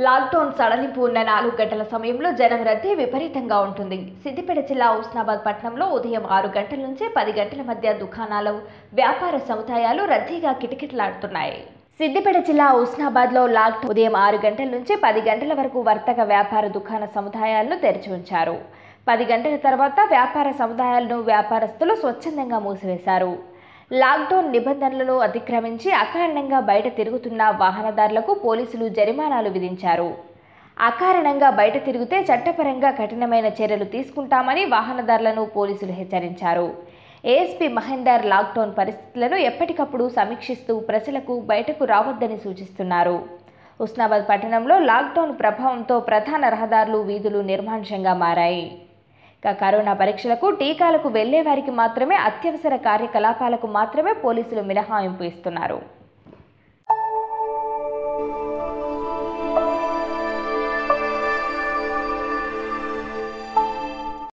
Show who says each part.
Speaker 1: lockdown సడలింపు ఉన్న నాలుగు గంటల సమయంలో జనం రద్దీ విపరీతంగా ఉంటుంది సిద్దిపేట జిల్లా ఉస్నాబాద్ పట్టణంలో ఉదయం ఆరు గంటల నుంచి పది గంటల మధ్య దుకాణాలు వ్యాపార సముదాయాలు రద్దీగా కిటకిటలాడుతున్నాయి సిద్దిపేట జిల్లా ఉస్నాబాద్లో లాక్డౌన్ ఉదయం ఆరు గంటల నుంచి పది గంటల వరకు వర్తక వ్యాపార దుకాణ సముదాయాలను తెరిచి ఉంచారు పది గంటల తర్వాత వ్యాపార సముదాయాలను వ్యాపారస్తులు స్వచ్ఛందంగా మూసివేశారు లాక్డౌన్ నిబంధనలను అతిక్రమించి అకారణంగా బయట తిరుగుతున్న వాహనదారులకు పోలీసులు జరిమానాలు విధించారు అకారణంగా బయట తిరిగితే చట్టపరంగా కఠినమైన చర్యలు తీసుకుంటామని వాహనదారులను పోలీసులు హెచ్చరించారు ఏఎస్పీ మహేందర్ లాక్డౌన్ పరిస్థితులను ఎప్పటికప్పుడు సమీక్షిస్తూ ప్రజలకు బయటకు రావద్దని సూచిస్తున్నారు ఉస్నాబాద్ పట్టణంలో లాక్డౌన్ ప్రభావంతో ప్రధాన రహదారులు వీధులు నిర్మానుషంగా మారాయి ఇక కరోనా పరీక్షలకు టీకాలకు వెళ్లే వారికి మాత్రమే అత్యవసర కార్యకలాపాలకు మాత్రమే పోలీసులు మినహాయింపు ఇస్తున్నారు